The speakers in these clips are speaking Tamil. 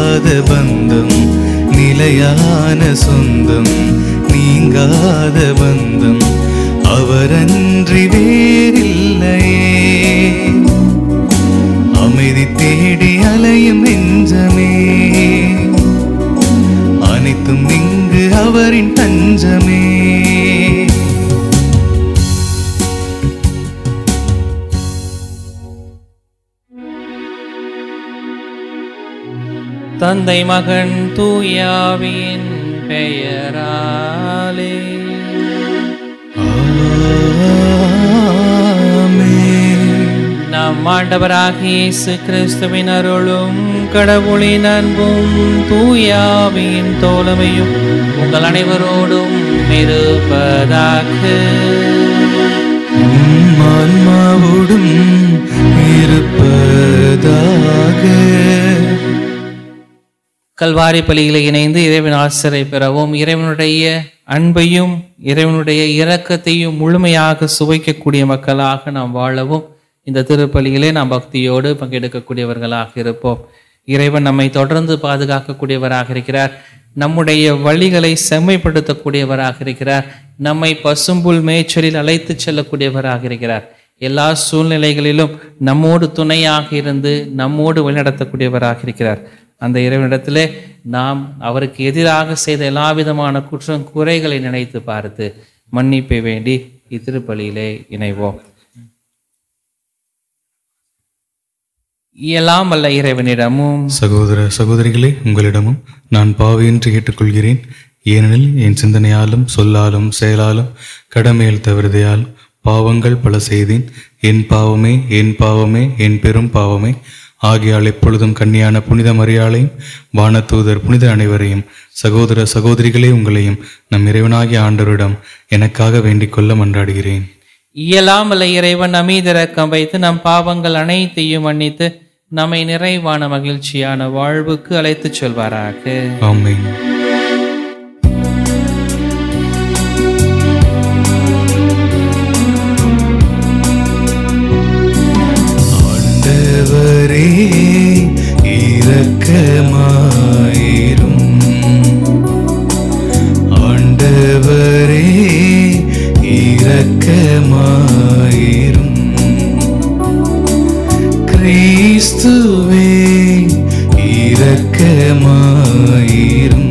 நீங்காத பந்தம் நிலையான சொந்தம் நீங்காத பந்தம் அவரன்றி வேறில்லையே அமைதி தேடி அலையும் நெஞ்சமே அனைத்தும் இங்கு அவரின் தஞ்சமே தந்தை மகன் தூயாவின் பெயராலே ஆமென். நம் ஆண்டவராகிய இயேசு கிறிஸ்துவின் அருளும் கடவுளின் அன்பும் தூயாவின் தோழமையும் உங்கள் அனைவரோடும் இருப்பதாக உம் ஆன்மாவோடும் இருப்பதாக கல்வாரி பலியில இணைந்து இறைவன் ஆசிரை பெறவும் இறைவனுடைய அன்பையும் இறைவனுடைய இரக்கத்தையும் முழுமையாக சுவைக்கக்கூடிய மக்களாக நாம் வாழவும் இந்த திருப்பலியிலே நாம் பக்தியோடு பங்கெடுக்கக்கூடியவர்களாக இருப்போம் இறைவன் நம்மை தொடர்ந்து பாதுகாக்கக்கூடியவராக இருக்கிறார் நம்முடைய வழிகளை செம்மைப்படுத்தக்கூடியவராக இருக்கிறார் நம்மை பசும்புல் மேய்ச்சலில் அழைத்து செல்லக்கூடியவராக இருக்கிறார் எல்லா சூழ்நிலைகளிலும் நம்மோடு துணையாக இருந்து நம்மோடு வழிநடத்தக்கூடியவராக இருக்கிறார் அந்த இறைவனிடத்திலே நாம் அவருக்கு எதிராக செய்த எல்லா விதமான குற்றம் குறைகளை நினைத்து பார்த்து மன்னிப்பை வேண்டி இத்திருப்பலியிலே இணைவோம் இயலாம் வல்ல இறைவனிடமும் சகோதர சகோதரிகளே உங்களிடமும் நான் பாவியின்றி கேட்டுக்கொள்கிறேன் ஏனெனில் என் சிந்தனையாலும் சொல்லாலும் செயலாலும் கடமையில் தவிர்தையால் பாவங்கள் பல செய்தேன் என் பாவமே என் பாவமே என் பெரும் பாவமே ஆகியால் எப்பொழுதும் கன்னியான புனித மரியாளையும் வானதூதர் புனித அனைவரையும் சகோதர சகோதரிகளே உங்களையும் நம் இறைவனாகிய ஆண்டவரிடம் எனக்காக வேண்டிக் கொள்ள மன்றாடுகிறேன் இயலாம் வல்ல இறைவன் அமீதிறக்கம் வைத்து நம் பாவங்கள் அனைத்தையும் மன்னித்து நம்மை நிறைவான மகிழ்ச்சியான வாழ்வுக்கு அழைத்துச் செல்வாராக ஆமென் ஆண்டவரே இரக்கமாயிரும் ஆண்டவரே இரக்கமாயிரும் கிறிஸ்துவே இரக்கமாயிரும்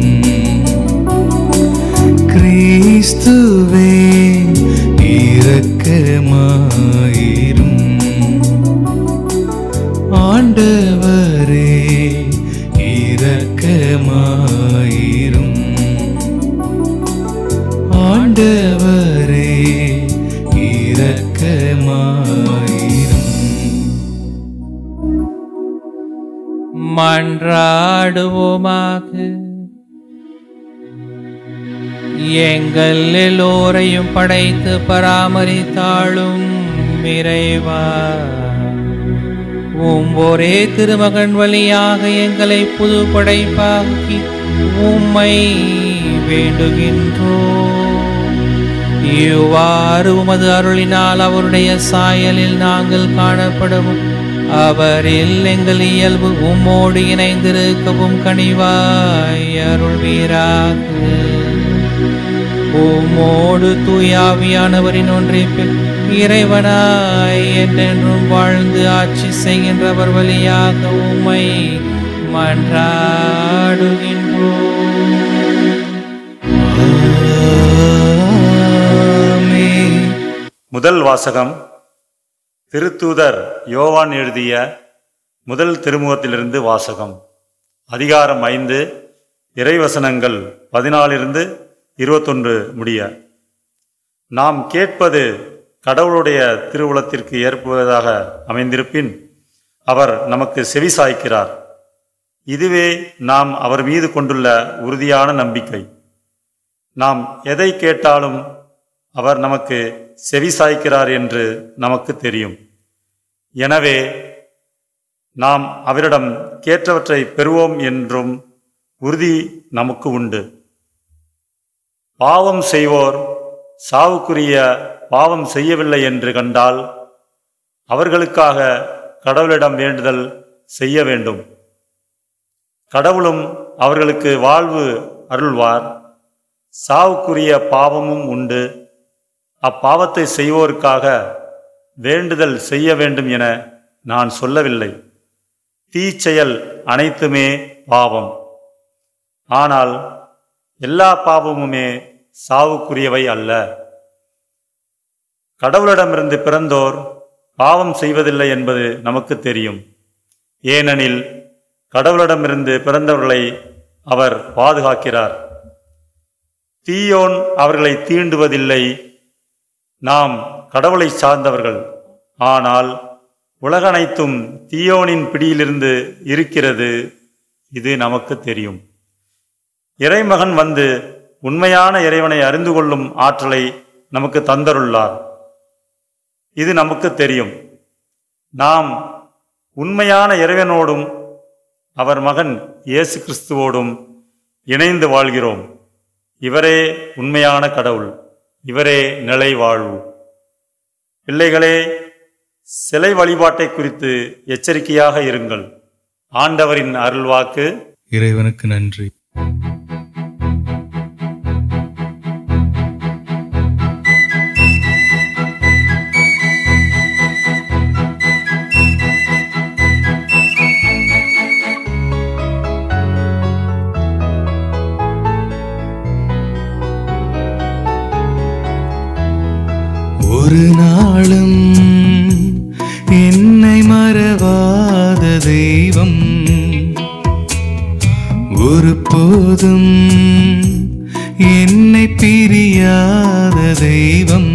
கிறிஸ்துவே இரக்கமாயிரும் ஆண்டவரே இரக்கமாயிரும் ஆண்டவரே இரக்கமாயிரும் மன்றாடுவோமாக எங்கள் எல்லோரையும் படைத்து பராமரித்தாளும் இறைவா உம் ஒரே திருமகன் வழியாக எங்களை புது படைப்பாக்கி உம்மை வேண்டுகின்றோம் இவ்வாறு உமது அருளினால் அவருடைய சாயலில் நாங்கள் காணப்படவும் அவரில் எங்கள் இயல்பு உம்மோடு இணைந்திருக்கவும் கனிவாய் அருள்வீராக உம்மோடு தூயாவியானவரின் ஒன்றிப்பில் இறைவனாய் என்றென்றும் வாழ்ந்து ஆட்சி செய்கின்றவர் வழியாக உம்மை மன்றாடுகின்றோம் ஆமென். முதல் வாசகம் திருத்தூதர் யோவான் எழுதிய முதல் திருமுகத்திலிருந்து வாசகம் அதிகாரம் ஐந்து இறைவசனங்கள் பதினாலிருந்து இருபத்தொன்று முடிய நாம் கேட்பது கடவுளுடைய திருவுளத்திற்கு ஏற்பதாக அமைந்திருப்பின் அவர் நமக்கு செவி சாய்க்கிறார் இதுவே நாம் அவர் மீது கொண்டுள்ள உறுதியான நம்பிக்கை நாம் எதை கேட்டாலும் அவர் நமக்கு செவி சாய்க்கிறார் என்று நமக்கு தெரியும் எனவே நாம் அவரிடம் கேட்டவற்றை பெறுவோம் என்றும் உறுதி நமக்கு உண்டு பாவம் செய்வோர் சாவுக்குரிய பாவம் செய்யவில்லை என்று கண்டால் அவர்களுக்காக கடவுளிடம் வேண்டுதல் செய்ய வேண்டும் கடவுளும் அவர்களுக்கு வாழ்வு அருள்வார் சாவுக்குரிய பாவமும் உண்டு அப்பாவத்தை செய்வோருக்காக வேண்டுதல் செய்ய வேண்டும் என நான் சொல்லவில்லை தீச்செயல் அனைத்துமே பாவம் ஆனால் எல்லா பாவமுமே சாவுக்குரியவை அல்ல கடவுளிடமிருந்து பிறந்தோர் பாவம் செய்வதில்லை என்பது நமக்கு தெரியும் ஏனெனில் கடவுளிடமிருந்து பிறந்தவர்களை அவர் பாதுகாக்கிறார் தீயோன் அவர்களை தீண்டுவதில்லை நாம் கடவுளை சார்ந்தவர்கள் ஆனால் உலகனைத்தும் தீயோனின் பிடியிலிருந்து இருக்கிறது இது நமக்கு தெரியும் இறைமகன் வந்து உண்மையான இறைவனை அறிந்து கொள்ளும் ஆற்றலை நமக்கு தந்தருள்ளார் இது நமக்கு தெரியும் நாம் உண்மையான இறைவனோடும் அவர் மகன் இயேசு கிறிஸ்துவோடும் இணைந்து வாழ்கிறோம் இவரே உண்மையான கடவுள் இவரே நிலை வாழ்வு பிள்ளைகளே சிலை வழிபாட்டை குறித்து எச்சரிக்கையாக இருங்கள் ஆண்டவரின் அருள்வாக்கு இறைவனுக்கு நன்றி ஒரு நாளும் என்னை மறவாத தெய்வம் ஒரு போதும் என்னை பிரியாத தெய்வம்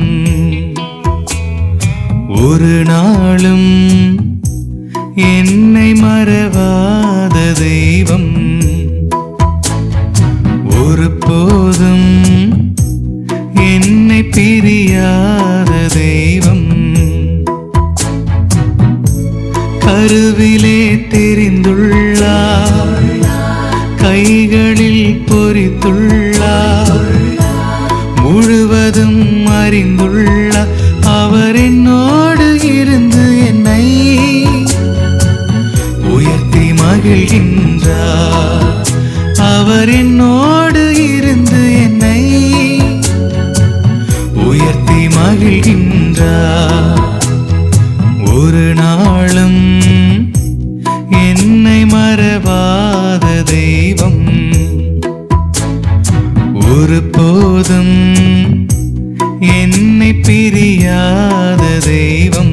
ஒரு நாளும் என்னை மறவாத தெய்வம் ஒரு போதும் என்னை பிரியாத தெய்வம் கருவிலே தெரிந்துள்ளார் கைகளில் பொறித்துள்ளார் முழுவதும் அறிந்துள்ளார் அவர் என்னோடு இருந்து என்னை உயர்த்தி மகிழ்கின்றார் அவர் என்னோடு இருந்து என்னை உயர்த்தி மகிழ்கின்றார் ஒரு நாளும் என்னை மறவாத தெய்வம் ஒரு போதும் என்னை பிரியாத தெய்வம்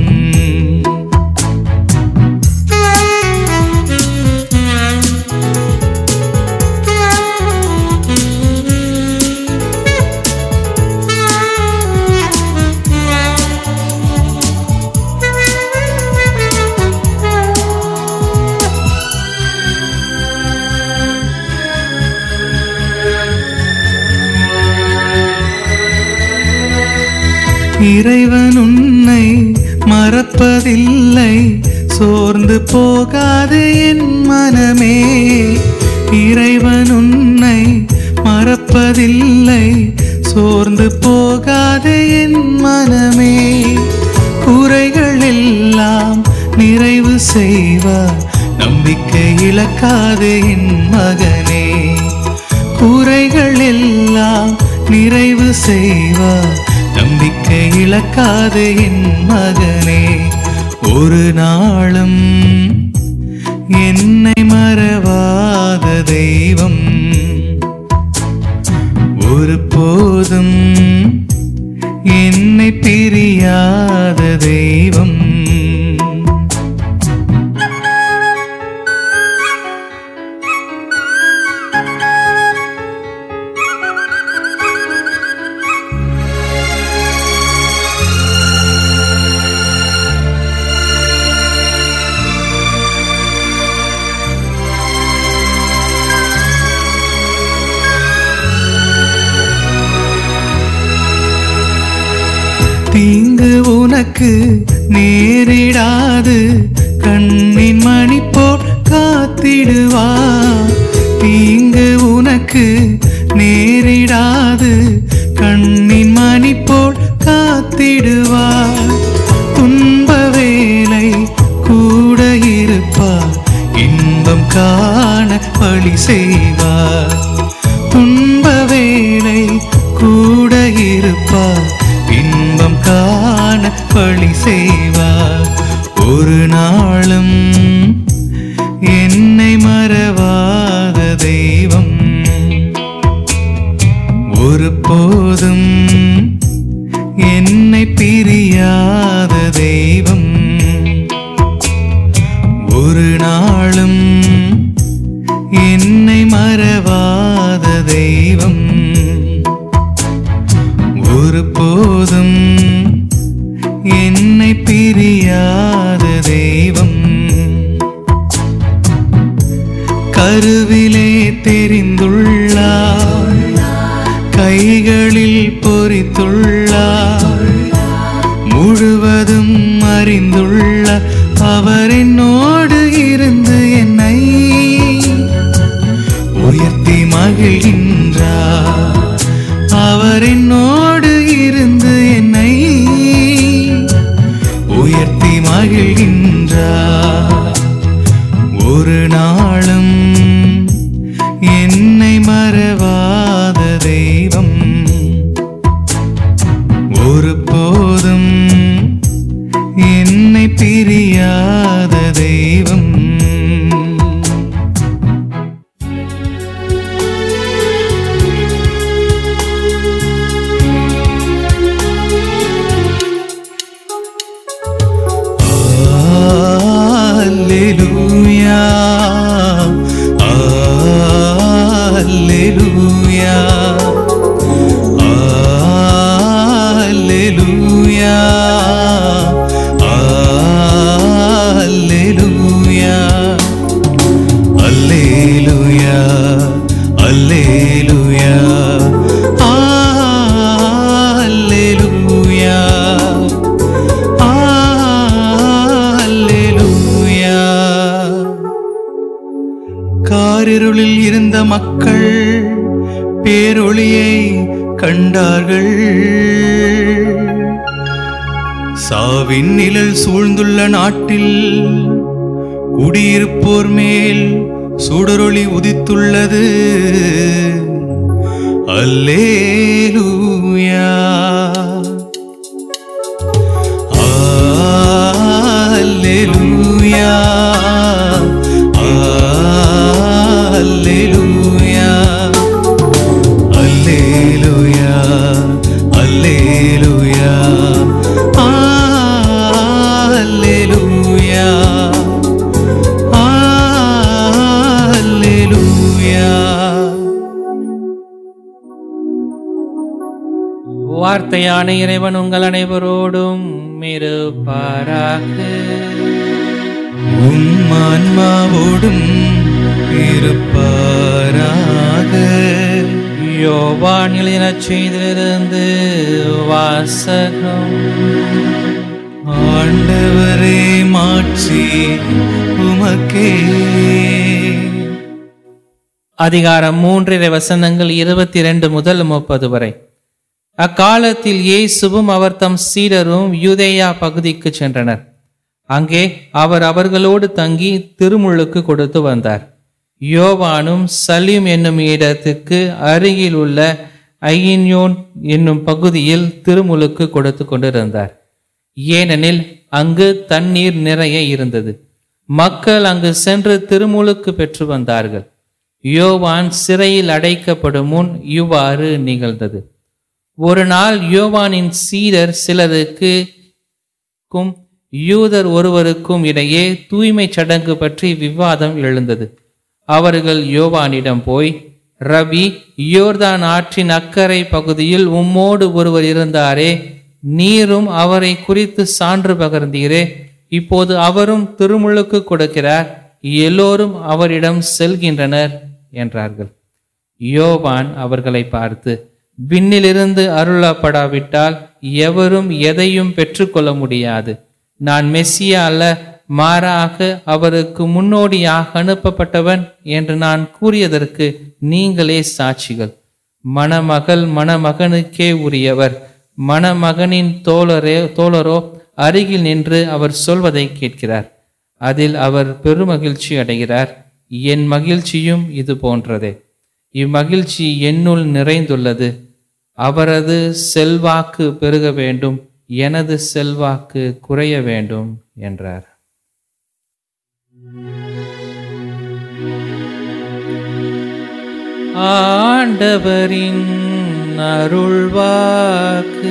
இறைவன் உன்னை மறப்பதில்லை சோர்ந்து போகாது என் மனமே இறைவன் உன்னை மறப்பதில்லை சோர்ந்து போகாது என் மனமே குறைகள் எல்லாம் நிறைவு செய்வார் நம்பிக்கை இழக்காது என் மகனே குறைகள் எல்லாம் நிறைவு செய்வார் நம்பிக்கை இழக்காது என் மகனே ஒரு நாளும் என்னை மறவாத தெய்வம் ஒரு போதும் என்னை பிரியாத தெய்வம் தீங்கு உனக்கு நேரிடாது கண்ணின் மணி போல் காத்திடுவா தீங்கு உனக்கு நேரிடாது கண்ணின் மணி போல் காத்திடுவா துன்ப வேலை கூட இருப்பார் இன்பம் காண செய்வார் துன்ப வேளை கூட இருப்பார் இன்பம் காண வழி செய்வார் ஒரு நாளும் என்னை மறவாத தெய்வம் ஒரு போதும் என்னை பிரியாத தெய்வம் ஒரு நாளும் என்னை மறவாத தெய்வம் ஒரு போதும் என்னை பிரியாத தெய்வம் கருவிலே தெரிந்துள்ளார் கைகளில் பொறித்துள்ளார் முழுவதும் அறிந்துள்ள அவர் என்னோடு இருந்து என்னை உயர்த்தி மகிழ்கின்றார் அவர் என்னோடு இருந்து என்னை உயர்த்தி மகிழ்கின்றார் ஒரு நாளும் என்னை மறவாத தெய்வம் ஒரு போதும் என்னை பிரியாத தெய்வம் Alleluia. Alleluia. Alleluia. Alleluia. Alleluia. Alleluia. Alleluia. அல்லேலூயா காரிருளில் இருந்த மக்கள் பேரொளியை கண்டார்கள் சாவின் நிழல் சூழ்ந்துள்ள நாட்டில் குடியிருப்போர் மேல் சுடரொளி உதித்துள்ளது அல்லேலூயா Alleluia. Alleluia. Alleluia. Alleluia. Alleluia. Alleluia. வார்த்தையான இறைவன் உங்கள் அனைவரோடும் இருப்பாராக உம் ஆன்மாவோடும் இருப்பாராக யோவான் எழுதின செய்திலிருந்து வாசகம் ஆண்டவரே மாட்சி உமக்கே அதிகாரம் மூன்றிரை வசனங்கள் இருபத்தி இரண்டு முதல் முப்பது வரை அக்காலத்தில் இயேசுவும் அவர் தம் சீடரும் யூதேயா பகுதிக்கு சென்றனர் அங்கே அவர் அவர்களோடு தங்கி திருமுழுக்கு கொடுத்து வந்தார் யோவானும் சலீம் என்னும் இடத்துக்கு அருகில் உள்ள ஐயின்யோன் என்னும் பகுதியில் திருமுழுக்கு கொடுத்து கொண்டிருந்தார் ஏனெனில் அங்கு தண்ணீர் நிறைய இருந்தது மக்கள் அங்கு சென்று திருமுழுக்கு பெற்று வந்தார்கள் யோவான் சிறையில் அடைக்கப்படும் முன் இவ்வாறு நிகழ்ந்தது ஒரு நாள் யோவானின் சீடர் சிலருக்கு க்கும் யூதர் ஒருவருக்கும் இடையே தூய்மை சடங்கு பற்றி விவாதம் எழுந்தது அவர்கள் யோவானிடம் போய் ரவி யோர்தான் ஆற்றின் அக்கறை பகுதியில் உம்மோடு ஒருவர் இருந்தாரே நீரும் அவரை குறித்து சான்று பகர்ந்தீரே இப்போது அவரும் திருமுழுக்கு கொடுக்கிறார் எல்லோரும் அவரிடம் செல்கின்றனர் என்றார்கள் யோவான் அவர்களை பார்த்து விண்ணிலிருந்து அருளப்படாவிட்டால் எவரும் எதையும் பெற்றுக்கொள்ள முடியாது நான் மெஸ்ஸியா அல்ல மாறாக அவருக்கு முன்னோடியாக அனுப்பப்பட்டவன் என்று நான் கூறியதற்கு நீங்களே சாட்சிகள் மணமகள் மணமகனுக்கே உரியவர் மணமகனின் தோழரே தோழரோ அருகில் நின்று அவர் சொல்வதை கேட்கிறார் அதில் அவர் பெருமகிழ்ச்சி அடைகிறார் என் மகிழ்ச்சியும் இது போன்றதே இம்மகிழ்ச்சி என்னுள் நிறைந்துள்ளது அவரது செல்வாக்கு பெருக வேண்டும் எனது செல்வாக்கு குறைய வேண்டும் என்றார் ஆண்டவரின் அருள்வாக்கு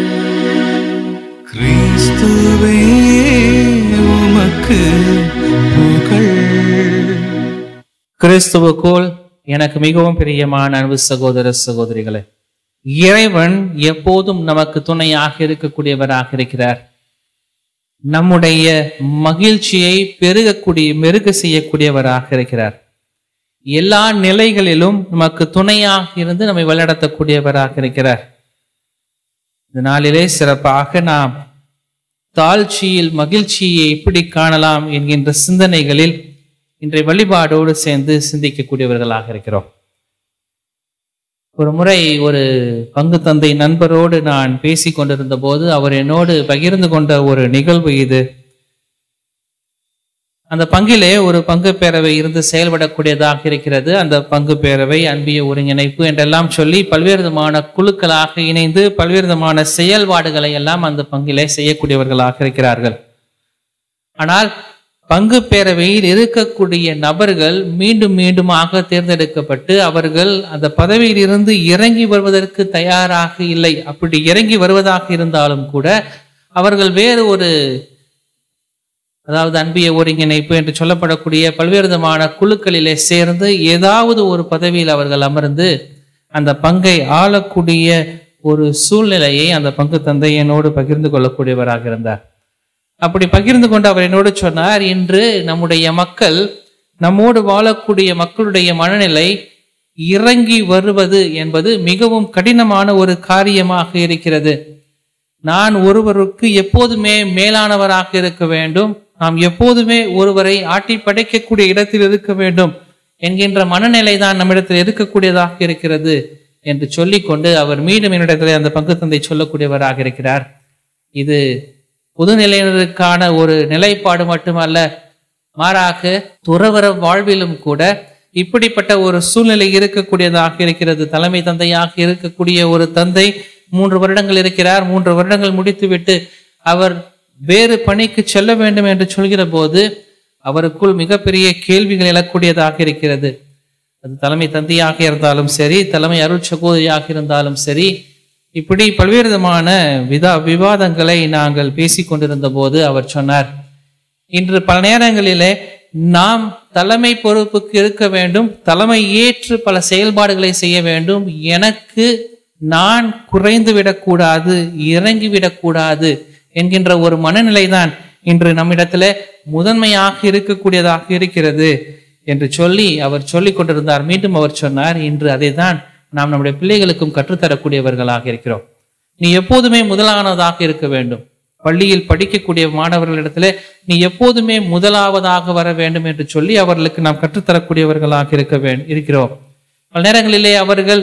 கிறிஸ்துவே உமக்கு புகழ் கிறிஸ்துவுக்குள் எனக்கு மிகவும் பிரியமான அன்பு சகோதர சகோதரிகளே இறைவன் எப்போதும் நமக்கு துணையாக இருக்கக்கூடியவராக இருக்கிறார் நம்முடைய மகிழ்ச்சியை பெருகக்கூடிய மெருக செய்யக்கூடியவராக இருக்கிறார் எல்லா நிலைகளிலும் நமக்கு துணையாக இருந்து நம்மை வழிநடத்தக்கூடியவராக இருக்கிறார் இந்த நாளிலே சிறப்பாக நாம் தாழ்ச்சியில் மகிழ்ச்சியை எப்படி காணலாம் என்கின்ற சிந்தனைகளில் இன்றைய வழிபாடோடு சேர்ந்து சிந்திக்கக்கூடியவர்களாக இருக்கிறோம் ஒரு முறை ஒரு பங்கு தந்தை நண்பரோடு நான் பேசிக் கொண்டிருந்த போது அவர் என்னோடு பகிர்ந்து கொண்ட ஒரு நிகழ்வு இது அந்த பங்கிலே ஒரு பங்கு பேரவை இருந்து செயல்படக்கூடியதாக இருக்கிறது அந்த பங்கு பேரவை அன்பிய ஒருங்கிணைப்பு என்றெல்லாம் சொல்லி பல்வேறு விதமான குழுக்களாக இணைந்து பல்வேறு விதமான செயல்பாடுகளை எல்லாம் அந்த பங்கிலே செய்யக்கூடியவர்களாக இருக்கிறார்கள் ஆனால் பங்கு பேரவையில் இருக்கக்கூடிய நபர்கள் மீண்டும் மீண்டுமாக தேர்ந்தெடுக்கப்பட்டு அவர்கள் அந்த பதவியில் இருந்து இறங்கி வருவதற்கு தயாராக இல்லை அப்படி இறங்கி வருவதாக இருந்தாலும் கூட அவர்கள் வேறு ஒரு அதாவது அன்பிய ஒருங்கிணைப்பு என்று சொல்லப்படக்கூடிய பல்வேறு விதமான குழுக்களிலே சேர்ந்து ஏதாவது ஒரு பதவியில் அவர்கள் அமர்ந்து அந்த பங்கை ஆளக்கூடிய ஒரு சூழ்நிலையை அந்த பங்கு தந்தை என்னோடு பகிர்ந்து கொள்ளக்கூடியவராக இருந்தார் அப்படி பகிர்ந்து கொண்டு அவர் என்னோடு சொன்னார் இன்று நம்முடைய மக்கள் நம்மோடு வாழக்கூடிய மக்களுடைய மனநிலை இறங்கி வருவது என்பது மிகவும் கடினமான ஒரு காரியமாக இருக்கிறது நான் ஒருவருக்கு எப்போதுமே மேலானவராக இருக்க வேண்டும் நாம் எப்போதுமே ஒருவரை ஆட்டி படைக்கக்கூடிய இடத்தில் இருக்க வேண்டும் என்கின்ற மனநிலை தான் நம்மிடத்தில் இருக்கக்கூடியதாக இருக்கிறது என்று சொல்லிக்கொண்டு அவர் மீண்டும் என்னிடத்தில் அந்த பங்கு தந்தை சொல்லக்கூடியவராக இருக்கிறார் இது பொதுநிலையினருக்கான ஒரு நிலைப்பாடு மட்டுமல்ல மாறாக துறவர வாழ்விலும் கூட இப்படிப்பட்ட ஒரு சூழ்நிலை இருக்கக்கூடியதாக இருக்கிறது தலைமை தந்தையாக இருக்கக்கூடிய ஒரு தந்தை மூன்று வருடங்கள் இருக்கிறார் மூன்று வருடங்கள் முடித்துவிட்டு அவர் வேறு பணிக்கு செல்ல வேண்டும் என்று சொல்கிற போது அவருக்குள் மிகப்பெரிய கேள்விகள் எழக்கூடியதாக இருக்கிறது அது தலைமை தந்தையாக இருந்தாலும் சரி தலைமை அருள் சகோதரியாக இருந்தாலும் சரி இப்படி பல்வேறு விதமான விதா விவாதங்களை நாங்கள் பேசிக் கொண்டிருந்த போது அவர் சொன்னார் இன்று பல நேரங்களிலே நாம் தலைமை பொறுப்புக்கு இருக்க வேண்டும் தலைமை ஏற்று பல செயல்பாடுகளை செய்ய வேண்டும் எனக்கு நான் குறைந்து விடக்கூடாது இறங்கி விடக்கூடாது என்கின்ற ஒரு மனநிலை தான் இன்று நம்மிடத்துல முதன்மையாக இருக்கக்கூடியதாக இருக்கிறது என்று சொல்லி அவர் சொல்லிக் கொண்டிருந்தார் மீண்டும் அவர் சொன்னார் இன்று அதை தான் நாம் நம்முடைய பிள்ளைகளுக்கும் கற்றுத்தரக்கூடியவர்களாக இருக்கிறோம் நீ எப்போதுமே முதலானதாக இருக்க வேண்டும் பள்ளியில் படிக்கக்கூடிய மாணவர்களிடத்துல நீ எப்போதுமே முதலாவதாக வர வேண்டும் என்று சொல்லி அவர்களுக்கு நாம் கற்றுத்தரக்கூடியவர்களாக இருக்க வேண்டும் இருக்கிறோம் பல நேரங்களிலே அவர்கள்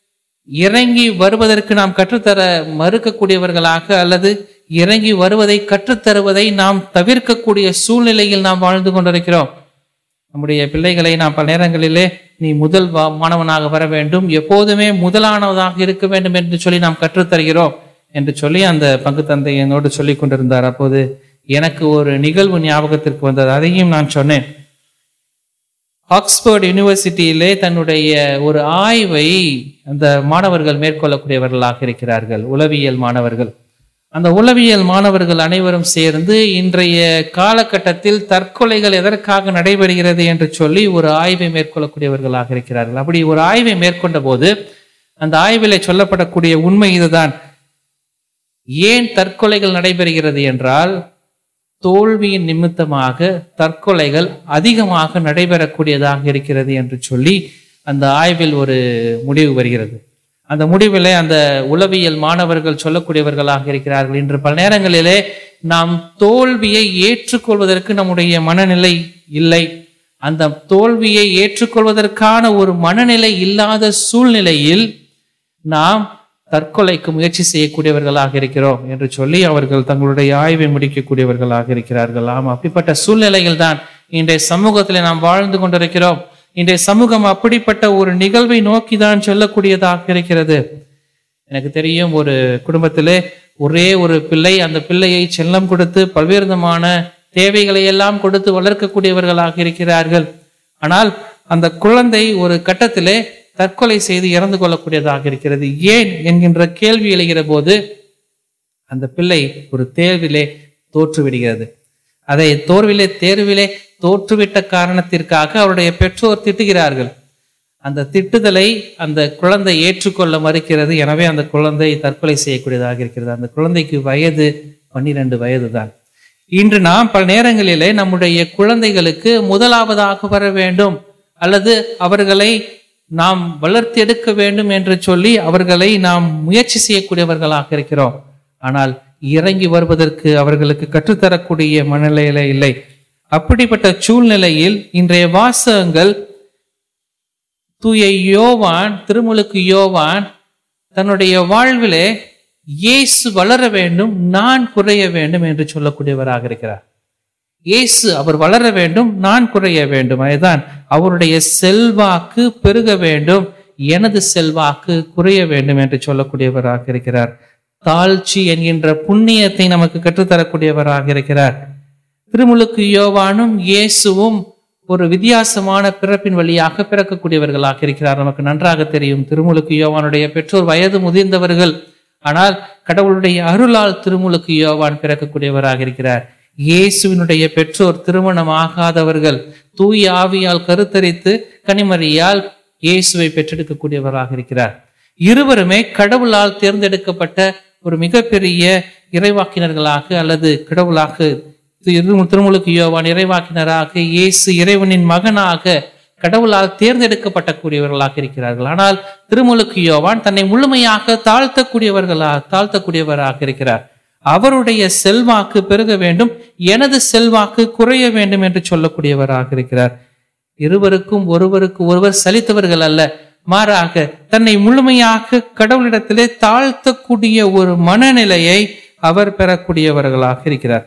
இறங்கி வருவதற்கு நாம் கற்றுத்தர மறுக்கக்கூடியவர்களாக அல்லது இறங்கி வருவதை கற்றுத்தருவதை நாம் தவிர்க்கக்கூடிய சூழ்நிலையில் நாம் வாழ்ந்து கொண்டிருக்கிறோம் நம்முடைய பிள்ளைகளை நாம் பல நேரங்களிலே நீ முதல் வா- மாணவனாக வர வேண்டும் எப்போதுமே முதலானவதாக இருக்க வேண்டும் என்று சொல்லி நாம் கற்றுத்தருகிறோம் என்று சொல்லி அந்த பங்கு தந்தை என்னோடு சொல்லி கொண்டிருந்தார் அப்போது எனக்கு ஒரு நிகழ்வு ஞாபகத்திற்கு வந்தது அதையும் நான் சொன்னேன் ஆக்ஸ்போர்ட் யூனிவர்சிட்டியிலே தன்னுடைய ஒரு ஆய்வை அந்த மாணவர்கள் மேற்கொள்ளக்கூடியவர்களாக இருக்கிறார்கள் உளவியல் மாணவர்கள் அந்த உளவியல் மாணவர்கள் அனைவரும் சேர்ந்து இன்றைய காலகட்டத்தில் தற்கொலைகள் எதற்காக நடைபெறுகிறது என்று சொல்லி ஒரு ஆய்வை மேற்கொள்ளக்கூடியவர்களாக இருக்கிறார்கள் அப்படி ஒரு ஆய்வை மேற்கொண்ட போது அந்த ஆய்விலே சொல்லப்படக்கூடிய உண்மை இதுதான் ஏன் தற்கொலைகள் நடைபெறுகிறது என்றால் தோல்வியின் நிமித்தமாக தற்கொலைகள் அதிகமாக நடைபெறக்கூடியதாக இருக்கிறது என்று சொல்லி அந்த ஆய்வில் ஒரு முடிவு வருகிறது அந்த முடிவிலே அந்த உளவியல் மாணவர்கள் சொல்லக்கூடியவர்களாக இருக்கிறார்கள் இன்று பல நேரங்களிலே நாம் தோல்வியை ஏற்றுக்கொள்வதற்கு நம்முடைய மனநிலை இல்லை அந்த தோல்வியை ஏற்றுக்கொள்வதற்கான ஒரு மனநிலை இல்லாத சூழ்நிலையில் நாம் தற்கொலைக்கு முயற்சி செய்யக்கூடியவர்களாக இருக்கிறோம் என்று சொல்லி அவர்கள் தங்களுடைய ஆய்வை முடிக்கக்கூடியவர்களாக இருக்கிறார்கள் ஆம் அப்படிப்பட்ட சூழ்நிலையில் தான் இன்றைய சமூகத்திலே நாம் வாழ்ந்து கொண்டிருக்கிறோம் இன்றைய சமூகம் அப்படிப்பட்ட ஒரு நிகழ்வை நோக்கி தான் செல்லக்கூடியதாக இருக்கிறது எனக்கு தெரியும் ஒரு குடும்பத்திலே ஒரே ஒரு பிள்ளை அந்த பிள்ளையை செல்லம் கொடுத்து பல்வேறு விதமான தேவைகளை எல்லாம் கொடுத்து வளர்க்கக்கூடியவர்களாக இருக்கிறார்கள் ஆனால் அந்த குழந்தை ஒரு கட்டத்திலே தற்கொலை செய்து இறந்து கொள்ளக்கூடியதாக இருக்கிறது ஏன் என்கின்ற கேள்வி எழுகிற போது அந்த பிள்ளை ஒரு தேர்விலே தோற்றுவிடுகிறது அதை தோர்விலே தேர்விலே தோற்றுவிட்ட காரணத்திற்காக அவருடைய பெற்றோர் திட்டுகிறார்கள் அந்த திட்டுதலை அந்த குழந்தை ஏற்றுக்கொள்ள மறுக்கிறது எனவே அந்த குழந்தை தற்கொலை செய்யக்கூடியதாக இருக்கிறது அந்த குழந்தைக்கு வயது பன்னிரண்டு வயது தான் இன்று நாம் பல நேரங்களிலே நம்முடைய குழந்தைகளுக்கு முதலாவதாக வர வேண்டும் அல்லது அவர்களை நாம் வளர்த்தெடுக்க வேண்டும் என்று சொல்லி அவர்களை நாம் முயற்சி செய்யக்கூடியவர்களாக இருக்கிறோம் ஆனால் இறங்கி வருவதற்கு அவர்களுக்கு கற்றுத்தரக்கூடிய மனநிலையில இல்லை அப்படிப்பட்ட சூழ்நிலையில் இன்றைய வாசகங்கள் தூய யோவான் திருமுழுக்கு யோவான் தன்னுடைய வாழ்விலே இயேசு வளர வேண்டும் நான் குறைய வேண்டும் என்று சொல்லக்கூடியவராக இருக்கிறார் இயேசு அவர் வளர வேண்டும் நான் குறைய வேண்டும் அதுதான் அவருடைய செல்வாக்கு பெருக வேண்டும் எனது செல்வாக்கு குறைய வேண்டும் என்று சொல்லக்கூடியவராக இருக்கிறார் தாழ்ச்சி என்கின்ற புண்ணியத்தை நமக்கு கற்றுத்தரக்கூடியவராக இருக்கிறார் திருமுழுக்கு யோவானும் இயேசுவும் ஒரு வித்தியாசமான பிறப்பின் வழியாக பிறக்கக்கூடியவர்களாக இருக்கிறார் நமக்கு நன்றாக தெரியும் திருமுழுக்கு யோவானுடைய பெற்றோர் வயது முதிர்ந்தவர்கள் ஆனால் கடவுளுடைய அருளால் திருமுழுக்கு யோவான் பிறக்கக்கூடியவராக இருக்கிறார் இயேசுவினுடைய பெற்றோர் திருமணம் ஆகாதவர்கள் தூய ஆவியால் கருத்தரித்து கனிமறியால் இயேசுவை பெற்றெடுக்கக்கூடியவராக இருக்கிறார் இருவருமே கடவுளால் தேர்ந்தெடுக்கப்பட்ட ஒரு மிகப்பெரிய இறைவாக்கினர்களாக அல்லது கடவுளாக திரு- திருமுழுக்கு யோவான் இறைவாக்கினராக இயேசு இறைவனின் மகனாக கடவுளால் தேர்ந்தெடுக்கப்பட்ட கூடியவர்களாக இருக்கிறார்கள் ஆனால் திருமுழுக்கு யோவான் தன்னை முழுமையாக தாழ்த்தக்கூடியவர்களாக தாழ்த்தக்கூடியவராக இருக்கிறார் அவருடைய செல்வாக்கு பெருக வேண்டும் எனது செல்வாக்கு குறைய வேண்டும் என்று சொல்லக்கூடியவராக இருக்கிறார் இருவருக்கும் ஒருவருக்கு ஒருவர் சலித்தவர்கள் அல்ல மாறாக தன்னை முழுமையாக கடவுளிடத்திலே தாழ்த்தக்கூடிய ஒரு மனநிலையை அவர் பெறக்கூடியவர்களாக இருக்கிறார்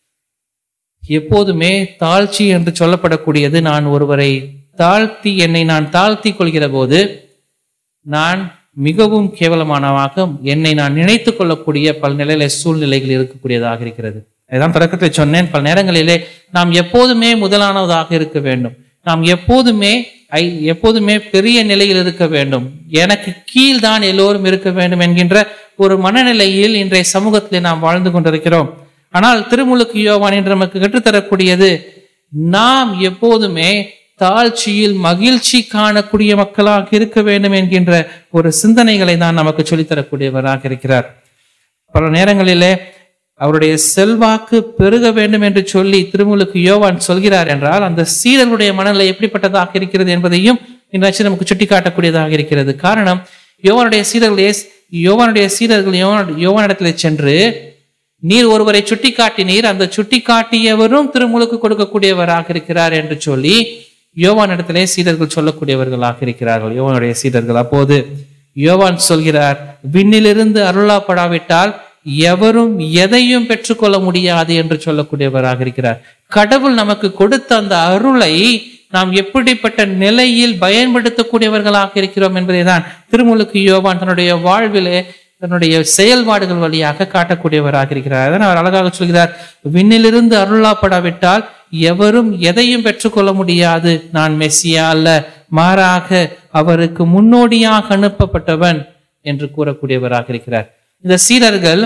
எப்போதுமே தாழ்ச்சி என்று சொல்லப்படக்கூடியது நான் ஒருவரை தாழ்த்தி என்னை நான் தாழ்த்தி கொள்கிற போது நான் மிகவும் கேவலமானவாக என்னை நான் நினைத்து கொள்ளக்கூடிய பல நிலையில சூழ்நிலைகள் இருக்கக்கூடியதாக இருக்கிறது அதுதான் தொடக்கத்தில் சொன்னேன் பல நேரங்களிலே நாம் எப்போதுமே முதலானதாக இருக்க வேண்டும் நாம் எப்போதுமே ஐ எப்போதுமே பெரிய நிலையில் இருக்க வேண்டும் எனக்கு கீழ்தான் எல்லோரும் இருக்க வேண்டும் என்கின்ற ஒரு மனநிலையில் இன்றைய சமூகத்திலே நாம் வாழ்ந்து கொண்டிருக்கிறோம் ஆனால் திருமுழுக்கு யோவான் என்று நமக்கு கற்றுத்தரக்கூடியது நாம் எப்போதுமே தாழ்ச்சியில் மகிழ்ச்சி காணக்கூடிய மக்களாக இருக்க வேண்டும் என்கின்ற ஒரு சிந்தனைகளை தான் நமக்கு சொல்லித்தரக்கூடியவராக இருக்கிறார் பல நேரங்களிலே அவருடைய செல்வாக்கு பெருக வேண்டும் என்று சொல்லி திருமுழுக்கு யோவான் சொல்கிறார் என்றால் அந்த சீடர்களுடைய மனநிலை எப்படிப்பட்டதாக இருக்கிறது என்பதையும் இன்றைக்கு நமக்கு சுட்டிக்காட்டக்கூடியதாக இருக்கிறது காரணம் யோவானுடைய சீடர்கள் இயேசு- யோவானுடைய சீடர்கள் யோவான் யோவானிடத்திலே சென்று நீர் ஒருவரை சுட்டி காட்டினீர் அந்த சுட்டி காட்டியவரும் திருமுழுக்கு கொடுக்கக்கூடியவராக இருக்கிறார் என்று சொல்லி யோவானிடத்திலே சீடர்கள் சொல்லக்கூடியவர்களாக இருக்கிறார்கள் யோவானுடைய சீடர்கள் அப்போது யோவான் சொல்கிறார் விண்ணிலிருந்து அருளாப்படாவிட்டால் எவரும் எதையும் பெற்றுக்கொள்ள முடியாது என்று சொல்லக்கூடியவராக இருக்கிறார் கடவுள் நமக்கு கொடுத்த அந்த அருளை நாம் எப்படிப்பட்ட நிலையில் பயன்படுத்தக்கூடியவர்களாக இருக்கிறோம் என்பதை தான் திருமுழுக்கு யோவான் தன்னுடைய வாழ்விலே தன்னுடைய செயல்பாடுகள் வழியாக காட்டக்கூடியவராக இருக்கிறார் அதான் அவர் அழகாக சொல்கிறார் விண்ணிலிருந்து அருளாப்படாவிட்டால் எவரும் எதையும் பெற்றுக்கொள்ள முடியாது நான் மெஸ்ஸியா அல்ல மாறாக அவருக்கு முன்னோடியாக அனுப்பப்பட்டவன் என்று கூறக்கூடியவராக இருக்கிறார் இந்த சீடர்கள்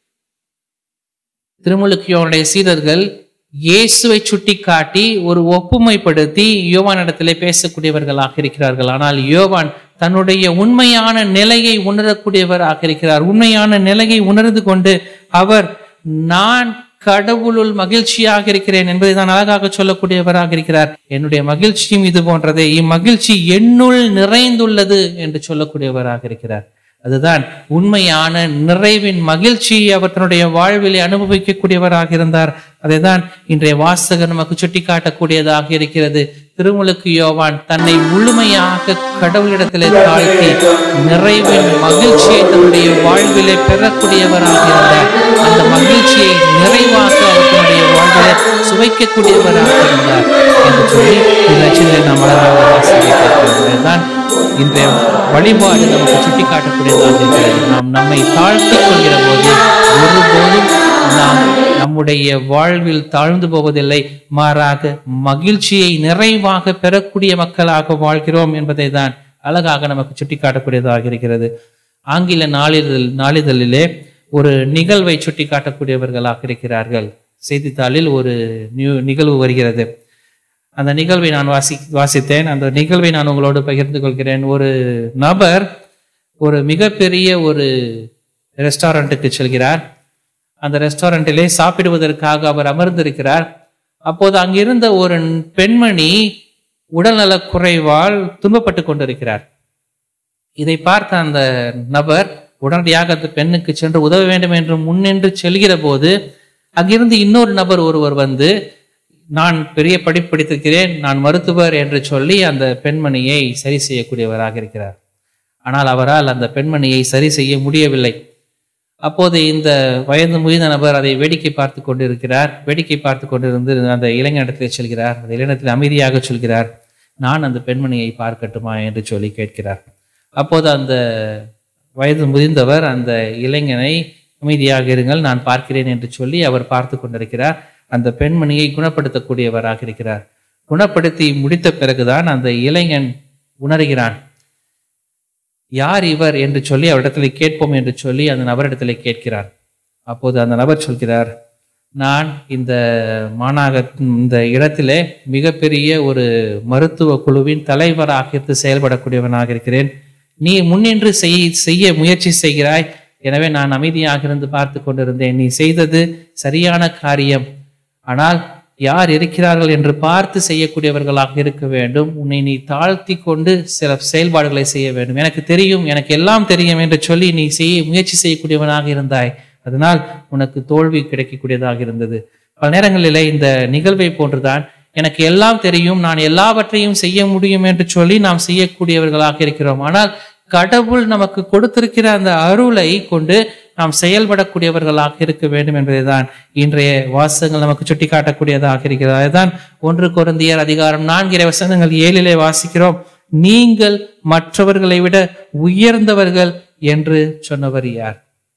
திருமுழுக்கியோனுடைய சீடர்கள் இயேசுவை சுட்டிக்காட்டி ஒரு ஒப்புமைப்படுத்தி யோவானிடத்திலே பேசக்கூடியவர்களாக இருக்கிறார்கள் ஆனால் யோவான் தன்னுடைய உண்மையான நிலையை உணரக்கூடியவராக இருக்கிறார் உண்மையான நிலையை உணர்ந்து கொண்டு அவர் நான் கடவுளுள் மகிழ்ச்சியாக இருக்கிறேன் என்பதை தான் அழகாக சொல்லக்கூடியவராக இருக்கிறார் என்னுடைய மகிழ்ச்சியும் இது போன்றதே இம்மகிழ்ச்சி என்னுள் நிறைந்துள்ளது என்று சொல்லக்கூடியவராக இருக்கிறார் அதுதான் உண்மையான நிறைவின் மகிழ்ச்சியை அவர் தன்னுடைய வாழ்விலே அனுபவிக்கக்கூடியவராக இருந்தார் அதைதான் இன்றைய வாசகர் நமக்கு சுட்டிக்காட்டக்கூடியதாக இருக்கிறது திருமுழுக்கு யோவான் தன்னை முழுமையாக கடவுளிடத்திலே தாழ்த்தி நிறைவின் மகிழ்ச்சியை தன்னுடைய வாழ்விலே பெறக்கூடியவராக இருந்தார் அந்த மகிழ்ச்சியை நிறைவாக அவர் தன்னுடைய வாழ்விலே விட சுவைக்கக்கூடியவராக இருந்தார் என்று சொல்லி இலட்சங்களை நாம் அழகாக வாசிக்கிறோம் தான் இன்றைய வழிபாடு நமக்கு சுட்டி காட்டக்கூடியதாக இருக்கிறது நாம் நம்மை தாழ்த்திக் கொள்கிற போது ஒருபோதும் நாம் நம்முடைய வாழ்வில் தாழ்ந்து போவதில்லை மாறாக மகிழ்ச்சியை நிறைவாக பெறக்கூடிய மக்களாக வாழ்கிறோம் என்பதை தான் அழகாக நமக்கு சுட்டி காட்டக்கூடியதாக இருக்கிறது ஆங்கில நாளிதழ் நாளிதழிலே ஒரு நிகழ்வை சுட்டி காட்டக்கூடியவர்களாக இருக்கிறார்கள் செய்தித்தாளில் ஒரு நியூ நிகழ்வு வருகிறது அந்த நிகழ்வை நான் வாசி வாசித்தேன் அந்த நிகழ்வை நான் உங்களோடு பகிர்ந்து கொள்கிறேன் ஒரு நபர் ஒரு மிகப்பெரிய ஒரு ரெஸ்டாரண்ட்டுக்கு செல்கிறார் அந்த ரெஸ்டாரண்ட்டிலே சாப்பிடுவதற்காக அவர் அமர்ந்திருக்கிறார் அப்போது அங்கிருந்த ஒரு பெண்மணி உடல்நலக் குறைவால் துன்பப்பட்டு கொண்டிருக்கிறார் இதை பார்த்த அந்த நபர் உடனடியாக அந்த பெண்ணுக்கு சென்று உதவ வேண்டும் என்று முன்னின்று செல்கிற போது அங்கிருந்து இன்னொரு நபர் ஒருவர் வந்து நான் பெரிய படிப்பு படித்திருக்கிறேன் நான் மருத்துவர் என்று சொல்லி அந்த பெண்மணியை சரி செய்யக்கூடியவராக இருக்கிறார் ஆனால் அவரால் அந்த பெண்மணியை சரி செய்ய முடியவில்லை அப்போது இந்த வயது முதிர்ந்த நபர் அதை வேடிக்கை பார்த்து கொண்டிருக்கிறார் வேடிக்கை பார்த்து கொண்டிருந்து அந்த இளைஞனிடத்தில் செல்கிறார் அந்த இளைஞத்தில் அமைதியாக சொல்கிறார் நான் அந்த பெண்மணியை பார்க்கட்டுமா என்று சொல்லி கேட்கிறார் அப்போது அந்த வயது முதிர்ந்தவர் அந்த இளைஞனை அமைதியாக இருங்கள் நான் பார்க்கிறேன் என்று சொல்லி அவர் பார்த்து கொண்டிருக்கிறார் அந்த பெண்மணியை குணப்படுத்தக்கூடியவராக இருக்கிறார் குணப்படுத்தி முடித்த பிறகுதான் அந்த இளைஞன் உணர்கிறான் யார் இவர் என்று சொல்லி அவரிடத்தில் கேட்போம் என்று சொல்லி அந்த நபரிடத்தில் கேட்கிறார் அப்போது அந்த நபர் சொல்கிறார் நான் இந்த மாநகர இந்த இடத்திலே மிகப்பெரிய ஒரு மருத்துவ குழுவின் தலைவராக இருந்து செயல்படக்கூடியவனாக இருக்கிறேன் நீ முன்னின்று செய் செய்ய முயற்சி செய்கிறாய் எனவே நான் அமைதியாக இருந்து பார்த்து கொண்டிருந்தேன் நீ செய்தது சரியான காரியம் ஆனால் யார் இருக்கிறார்கள் என்று பார்த்து செய்யக்கூடியவர்களாக இருக்க வேண்டும் உன்னை நீ தாழ்த்தி கொண்டு சில செயல்பாடுகளை செய்ய வேண்டும் எனக்கு தெரியும் எனக்கு எல்லாம் தெரியும் என்று சொல்லி நீ செய்ய முயற்சி செய்யக்கூடியவனாக இருந்தாய் அதனால் உனக்கு தோல்வி கிடைக்கக்கூடியதாக இருந்தது பல நேரங்களிலே இந்த நிகழ்வை போன்றுதான் எனக்கு எல்லாம் தெரியும் நான் எல்லாவற்றையும் செய்ய முடியும் என்று சொல்லி நாம் செய்யக்கூடியவர்களாக இருக்கிறோம் ஆனால் கடவுள் நமக்கு கொடுத்திருக்கிற அந்த அருளை கொண்டு நாம் செயல்படக்கூடியவர்களாக இருக்க வேண்டும் என்பதுதான் இன்றைய வாசகங்கள் நமக்கு சுட்டி காட்டக்கூடியதாக இருக்கிறது அதுதான் ஒன்று குருந்தியர் அதிகாரம் நான்கிற வசனங்கள் ஏழிலே வாசிக்கிறோம் நீங்கள் மற்றவர்களை விட உயர்ந்தவர்கள் என்று சொன்னவர் யார்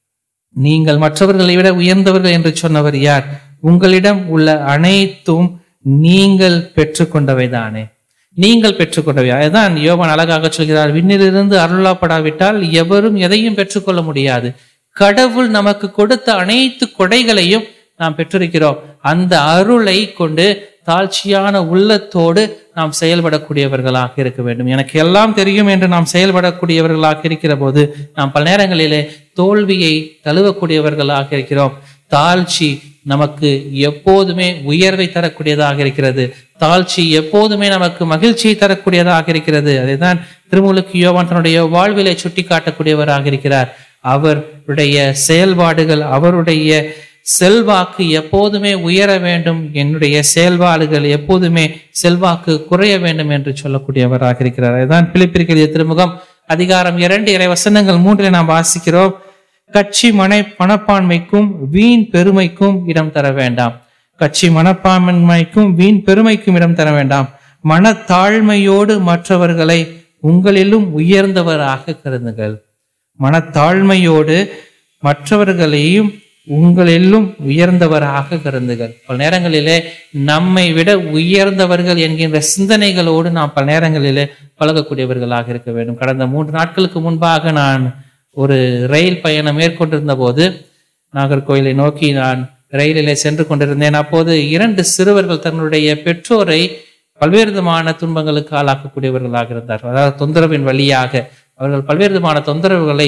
நீங்கள் மற்றவர்களை விட உயர்ந்தவர்கள் என்று சொன்னவர் யார் உங்களிடம் உள்ள அனைத்தும் நீங்கள் பெற்றுக்கொண்டவைதானே நீங்கள் பெற்றுக்கொண்டவை அதுதான் யோவான் அழகாக சொல்கிறார் விண்ணிலிருந்து அருளாப்படாவிட்டால் எவரும் எதையும் பெற்றுக்கொள்ள முடியாது கடவுள் நமக்கு கொடுத்த அனைத்து கொடைகளையும் நாம் பெற்றிருக்கிறோம் அந்த அருளை கொண்டு தாழ்ச்சியான உள்ளத்தோடு நாம் செயல்படக்கூடியவர்களாக இருக்க வேண்டும் எனக்கு எல்லாம் தெரியும் என்று நாம் செயல்படக்கூடியவர்களாக இருக்கிற போது நாம் பல நேரங்களிலே தோல்வியை தழுவக்கூடியவர்களாக இருக்கிறோம் தாழ்ச்சி நமக்கு எப்போதுமே உயர்வை தரக்கூடியதாக இருக்கிறது தாழ்ச்சி எப்போதுமே நமக்கு மகிழ்ச்சியை தரக்கூடியதாக இருக்கிறது அதைதான் திருமுழுக்கு யோவான் தன்னுடைய வாழ்விலை சுட்டி காட்டக்கூடியவராக இருக்கிறார் அவருடைய செயல்பாடுகள் அவருடைய செல்வாக்கு எப்போதுமே உயர வேண்டும் என்னுடைய செயல்பாடுகள் எப்போதுமே செல்வாக்கு குறைய வேண்டும் என்று சொல்லக்கூடியவராக இருக்கிறார் அதுதான் பிலிப்பிரிக்கிற திருமுகம் அதிகாரம் இரண்டு இறை வசனங்கள் மூன்றில் நாம் வாசிக்கிறோம் கட்சி மனை மனப்பான்மைக்கும் வீண் பெருமைக்கும் இடம் தர வேண்டாம் கட்சி மனப்பான்மைக்கும் வீண் பெருமைக்கும் இடம் தர வேண்டாம் மனத்தாழ்மையோடு மற்றவர்களை உங்களிலும் உயர்ந்தவராக கருதுங்கள் மனத்தாழ்மையோடு மற்றவர்களையும் உங்களிலும் உயர்ந்தவராக கருந்துகள் பல நேரங்களிலே நம்மை விட உயர்ந்தவர்கள் என்கின்ற சிந்தனைகளோடு நாம் பல நேரங்களிலே பழகக்கூடியவர்களாக இருக்க வேண்டும் கடந்த மூன்று நாட்களுக்கு முன்பாக நான் ஒரு ரயில் பயணம் மேற்கொண்டிருந்த போது நாகர்கோயிலை நோக்கி நான் ரயிலிலே சென்று கொண்டிருந்தேன் அப்போது இரண்டு சிறுவர்கள் தன்னுடைய பெற்றோரை பல்வேறு விதமான துன்பங்களுக்கு ஆளாக்கக்கூடியவர்களாக இருந்தார்கள் அதாவது தொந்தரவின் வழியாக அவர்கள் பல்வேறு விதமான தொந்தரவுகளை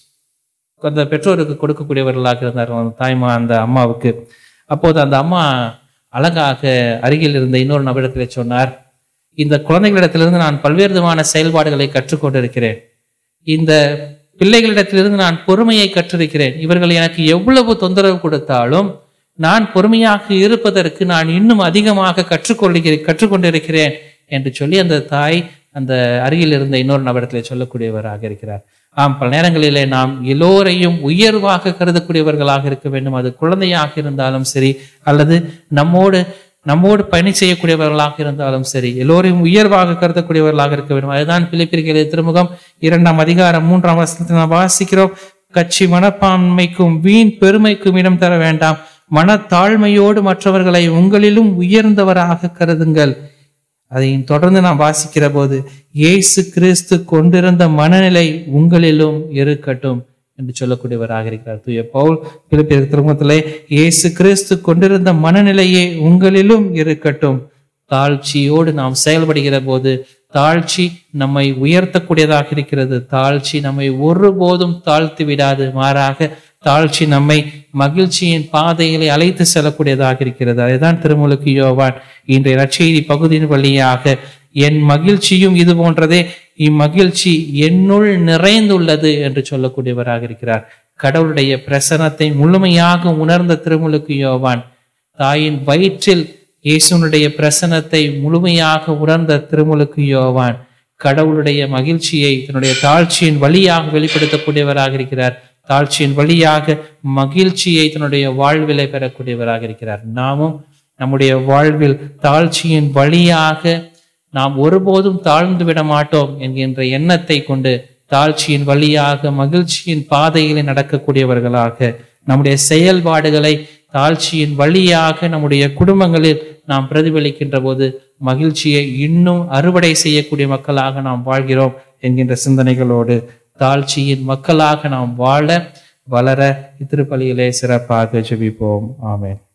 அந்த பெற்றோருக்கு கொடுக்கக்கூடியவர்களாக இருந்தார் அந்த தாய்மா அந்த அம்மாவுக்கு அப்போது அந்த அம்மா அழகாக அருகில் இருந்த இன்னொரு நபரிடத்தில் சொன்னார் இந்த குழந்தைகளிடத்திலிருந்து நான் பல்வேறு விதமான செயல்பாடுகளை கற்றுக்கொண்டிருக்கிறேன் இந்த பிள்ளைகளிடத்திலிருந்து நான் பொறுமையை கற்றிருக்கிறேன் இவர்கள் எனக்கு எவ்வளவு தொந்தரவு கொடுத்தாலும் நான் பொறுமையாக இருப்பதற்கு நான் இன்னும் அதிகமாக கற்றுக்கொள்கிறேன் கற்றுக்கொண்டிருக்கிறேன் என்று சொல்லி அந்த தாய் அந்த அருகில் இருந்த இன்னொரு நபரத்திலே சொல்லக்கூடியவராக இருக்கிறார் ஆம் பல நேரங்களிலே நாம் எல்லோரையும் உயர்வாக கருதக்கூடியவர்களாக இருக்க வேண்டும் அது குழந்தையாக இருந்தாலும் சரி அல்லது நம்மோடு நம்மோடு பணி செய்யக்கூடியவர்களாக இருந்தாலும் சரி எல்லோரையும் உயர்வாக கருதக்கூடியவர்களாக இருக்க வேண்டும் அதுதான் பிலிப்பிரிகளை திருமுகம் இரண்டாம் அதிகாரம் மூன்றாம் வசனத்தில் நாம் வாசிக்கிறோம் கட்சி மனப்பான்மைக்கும் வீண் பெருமைக்கும் இடம் தர வேண்டாம் மனத்தாழ்மையோடு மற்றவர்களை உங்களிலும் உயர்ந்தவராக கருதுங்கள் அதையும் தொடர்ந்து நாம் வாசிக்கிற போது இயேசு கிறிஸ்து கொண்டிருந்த மனநிலை உங்களிலும் இருக்கட்டும் என்று சொல்லக்கூடியவராக இருக்கிறார் தூய பவுல் பிலிப்பியர் திருமத்திலே இயேசு கிறிஸ்து கொண்டிருந்த மனநிலையே உங்களிலும் இருக்கட்டும் தாழ்ச்சியோடு நாம் செயல்படுகிற போது தாழ்ச்சி நம்மை உயர்த்தக்கூடியதாக இருக்கிறது தாழ்ச்சி நம்மை ஒருபோதும் தாழ்த்தி விடாது மாறாக தாழ்ச்சி நம்மை மகிழ்ச்சியின் பாதைகளை அழைத்து செல்லக்கூடியதாக இருக்கிறது அதுதான் திருமுழுக்கு யோவான் இன்றைய நற்செய்தி பகுதியின் வழியாக என் மகிழ்ச்சியும் இது போன்றதே இம்மகிழ்ச்சி என்னுள் நிறைந்துள்ளது என்று சொல்லக்கூடியவராக இருக்கிறார் கடவுளுடைய பிரசனத்தை முழுமையாக உணர்ந்த திருமுழுக்கு யோவான் தாயின் வயிற்றில் இயேசுனுடைய பிரசனத்தை முழுமையாக உணர்ந்த திருமுழுக்கு யோவான் கடவுளுடைய மகிழ்ச்சியை தன்னுடைய தாழ்ச்சியின் வழியாக வெளிப்படுத்தக்கூடியவராக இருக்கிறார் தாழ்ச்சியின் வழியாக மகிழ்ச்சியை தன்னுடைய வாழ்விலை பெறக்கூடியவராக இருக்கிறார் நாமும் நம்முடைய வாழ்வில் தாழ்ச்சியின் வழியாக நாம் ஒருபோதும் தாழ்ந்து விட மாட்டோம் என்கின்ற எண்ணத்தை கொண்டு தாழ்ச்சியின் வழியாக மகிழ்ச்சியின் பாதைகளை நடக்கக்கூடியவர்களாக நம்முடைய செயல்பாடுகளை தாழ்ச்சியின் வழியாக நம்முடைய குடும்பங்களில் நாம் பிரதிபலிக்கின்ற போது மகிழ்ச்சியை இன்னும் அறுவடை செய்யக்கூடிய மக்களாக நாம் வாழ்கிறோம் என்கின்ற சிந்தனைகளோடு தாழ்ச்சியின் மக்களாக நாம் வாழ வளர இத்திருப்பலியிலே சிறப்பாக ஜெபிப்போம் ஆமென்